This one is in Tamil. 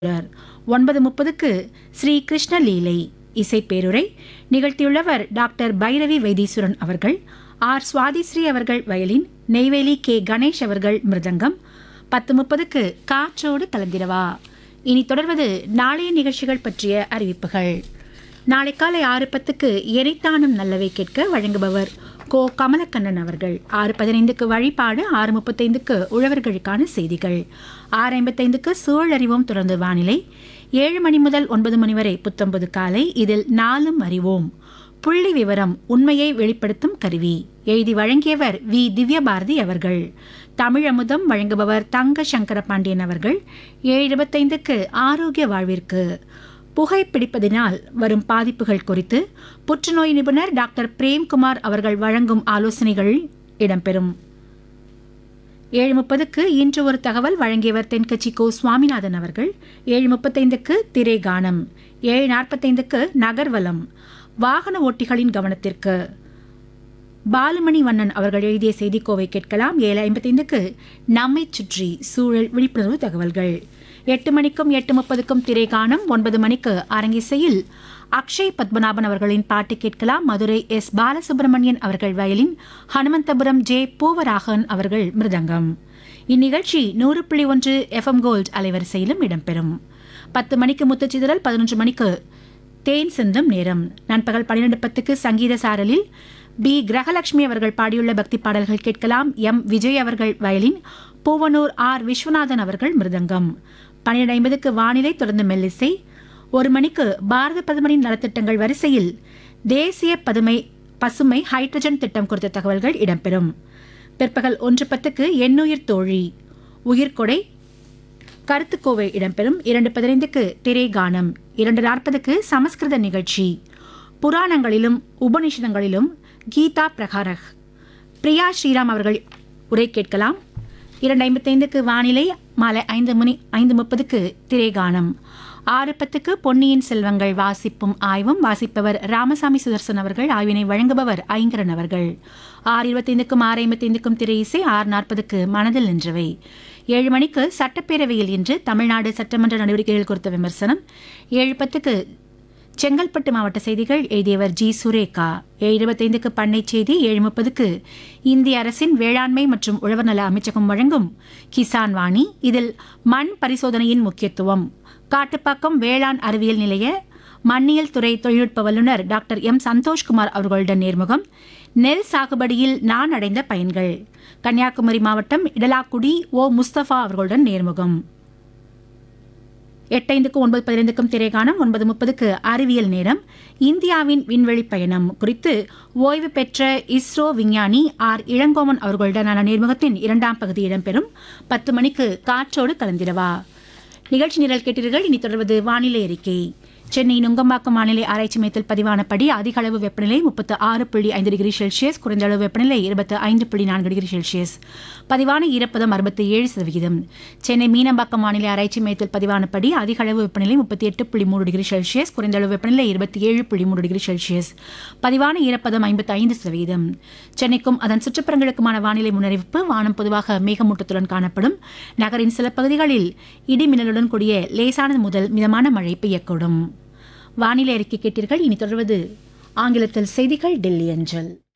தொடர் ஒன்பது முப்பதுக்கு ஸ்ரீ கிருஷ்ண லீலை இசைப்பேருரை நிகழ்த்தியுள்ளவர் டாக்டர் பைரவி வைத்தீஸ்வரன் அவர்கள் ஆர் சுவாதிஸ்ரீ அவர்கள் வயலின் நெய்வேலி கே கணேஷ் அவர்கள் மிருதங்கம் பத்து முப்பதுக்கு காற்றோடு கலந்திரவா இனி தொடர்வது நாளைய நிகழ்ச்சிகள் பற்றிய அறிவிப்புகள் நாளை காலை ஆறு பத்துக்கு எரித்தானும் நல்லவை கேட்க வழங்குபவர் கோ கமலக்கண்ணன் அவர்கள் ஆறு பதினைந்துக்கு வழிபாடு ஆறு முப்பத்தைந்துக்கு உழவர்களுக்கான செய்திகள் ஆறு ஐம்பத்தைந்துக்கு சூழறிவோம் தொடர்ந்து வானிலை ஏழு மணி முதல் ஒன்பது மணி வரை புத்தம்பது காலை இதில் நாலும் அறிவோம் புள்ளி விவரம் உண்மையை வெளிப்படுத்தும் கருவி எழுதி வழங்கியவர் வி திவ்யபாரதி அவர்கள் தமிழமுதம் வழங்குபவர் தங்க சங்கர பாண்டியன் அவர்கள் ஏழு இருபத்தைந்துக்கு ஆரோக்கிய வாழ்விற்கு புகைப்பிடிப்பதினால் வரும் பாதிப்புகள் குறித்து புற்றுநோய் நிபுணர் டாக்டர் பிரேம்குமார் அவர்கள் வழங்கும் ஆலோசனைகள் இடம்பெறும் ஏழு முப்பதுக்கு இன்று ஒரு தகவல் வழங்கியவர் தென்கட்சி கோ சுவாமிநாதன் அவர்கள் ஏழு முப்பத்தைந்துக்கு திரை கானம் ஏழு நாற்பத்தைந்துக்கு நகர்வலம் வாகன ஓட்டிகளின் கவனத்திற்கு பாலுமணி வண்ணன் அவர்கள் எழுதிய செய்திக்கோவை கேட்கலாம் ஏழு ஐம்பத்தைந்துக்கு நம்மை சுற்றி சூழல் விழிப்புணர்வு தகவல்கள் எட்டு மணிக்கும் எட்டு முப்பதுக்கும் திரை காணும் ஒன்பது மணிக்கு அரங்கிசையில் அக்ஷய் பத்மநாபன் அவர்களின் பாட்டு கேட்கலாம் மதுரை எஸ் பாலசுப்ரமணியன் அவர்கள் வயலின் ஹனுமந்தபுரம் ஜே பூவராகன் அவர்கள் மிருதங்கம் இந்நிகழ்ச்சி நூறு புள்ளி ஒன்று எஃப்எம் கோல்ட் அலைவரிசையிலும் இடம்பெறும் பத்து மணிக்கு முத்துச்சிதறல் பதினொன்று மணிக்கு தேன் சிந்தும் நேரம் நண்பகல் பன்னிரண்டு பத்துக்கு சங்கீத சாரலில் பி கிரகலட்சுமி அவர்கள் பாடியுள்ள பக்தி பாடல்கள் கேட்கலாம் எம் விஜய் அவர்கள் வயலின் பூவனூர் ஆர் விஸ்வநாதன் அவர்கள் மிருதங்கம் பன்னிரண்டு ஐம்பதுக்கு வானிலை தொடர்ந்து மெல்லிசை ஒரு மணிக்கு பாரத பிரதமரின் நலத்திட்டங்கள் வரிசையில் தேசிய பதுமை பசுமை ஹைட்ரஜன் திட்டம் குறித்த தகவல்கள் இடம்பெறும் பிற்பகல் ஒன்று பத்துக்கு எண்ணுயிர் தோழி உயிர்கொடை கருத்துக்கோவை இடம்பெறும் இரண்டு பதினைந்துக்கு திரை கானம் இரண்டு நாற்பதுக்கு சமஸ்கிருத நிகழ்ச்சி புராணங்களிலும் உபநிஷதங்களிலும் கீதா பிரகாரக் பிரியா ஸ்ரீராம் அவர்கள் உரை கேட்கலாம் இரண்டு ஐம்பத்தைந்துக்கு வானிலை மாலை ஐந்து மணி ஐந்து முப்பதுக்கு திரைகானம் ஆறு பத்துக்கு பொன்னியின் செல்வங்கள் வாசிப்பும் ஆய்வும் வாசிப்பவர் ராமசாமி சுதர்சன் அவர்கள் ஆய்வினை வழங்குபவர் ஐங்கரன் அவர்கள் ஆறு இருபத்தைந்துக்கும் ஆறு ஐம்பத்தைந்துக்கும் திரை இசை ஆறு நாற்பதுக்கு மனதில் நின்றவை ஏழு மணிக்கு சட்டப்பேரவையில் இன்று தமிழ்நாடு சட்டமன்ற நடவடிக்கைகள் குறித்த விமர்சனம் ஏழு பத்துக்கு செங்கல்பட்டு மாவட்ட செய்திகள் எழுதியவர் ஜி சுரேகா ஏழு இருபத்தைந்துக்கு பண்ணை செய்தி ஏழு முப்பதுக்கு இந்திய அரசின் வேளாண்மை மற்றும் உழவர் நல அமைச்சகம் வழங்கும் கிசான் வாணி இதில் மண் பரிசோதனையின் முக்கியத்துவம் காட்டுப்பாக்கம் வேளாண் அறிவியல் நிலைய மண்ணியல் துறை தொழில்நுட்ப வல்லுநர் டாக்டர் எம் சந்தோஷ்குமார் அவர்களுடன் நேர்முகம் நெல் சாகுபடியில் நான் அடைந்த பயன்கள் கன்னியாகுமரி மாவட்டம் இடலாக்குடி ஓ முஸ்தபா அவர்களுடன் நேர்முகம் எட்டைந்துக்கு ஒன்பது பதினைந்துக்கும் திரைகாணம் ஒன்பது முப்பதுக்கு அறிவியல் நேரம் இந்தியாவின் விண்வெளி பயணம் குறித்து ஓய்வு பெற்ற இஸ்ரோ விஞ்ஞானி ஆர் இளங்கோவன் அவர்களுடனான நேர்முகத்தின் இரண்டாம் பகுதி இடம்பெறும் பத்து மணிக்கு காற்றோடு கலந்திரவா நிகழ்ச்சி நிரல் கேட்டீர்கள் இனி தொடர்வது வானிலை அறிக்கை சென்னை நுங்கம்பாக்கம் வானிலை ஆராய்ச்சி மையத்தில் பதிவானபடி அதிக அளவு வெப்பநிலை முப்பத்து ஆறு புள்ளி ஐந்து டிகிரி செல்சியஸ் குறைந்த அளவு வெப்பநிலை இருபத்து ஐந்து புள்ளி நான்கு டிகிரி செல்சியஸ் பதிவான ஈரப்பதம் அறுபத்தி ஏழு சதவிகிதம் சென்னை மீனம்பாக்கம் வானிலை ஆராய்ச்சி மையத்தில் பதிவானபடி அதிக அளவு வெப்பநிலை முப்பத்தி எட்டு புள்ளி மூன்று டிகிரி செல்சியஸ் குறைந்த அளவு வெப்பநிலை இருபத்தி ஏழு புள்ளி மூன்று டிகிரி செல்சியஸ் பதிவான ஈரப்பதம் ஐம்பத்தி ஐந்து சதவீதம் சென்னைக்கும் அதன் சுற்றுப்புறங்களுக்குமான வானிலை முன்னறிவிப்பு வானம் பொதுவாக மேகமூட்டத்துடன் காணப்படும் நகரின் சில பகுதிகளில் இடி மின்னலுடன் கூடிய லேசானது முதல் மிதமான மழை பெய்யக்கூடும் வானிலை அறிக்கை கேட்டீர்கள் இனி தொடர்வது ஆங்கிலத்தில் செய்திகள் டெல்லி அஞ்சல்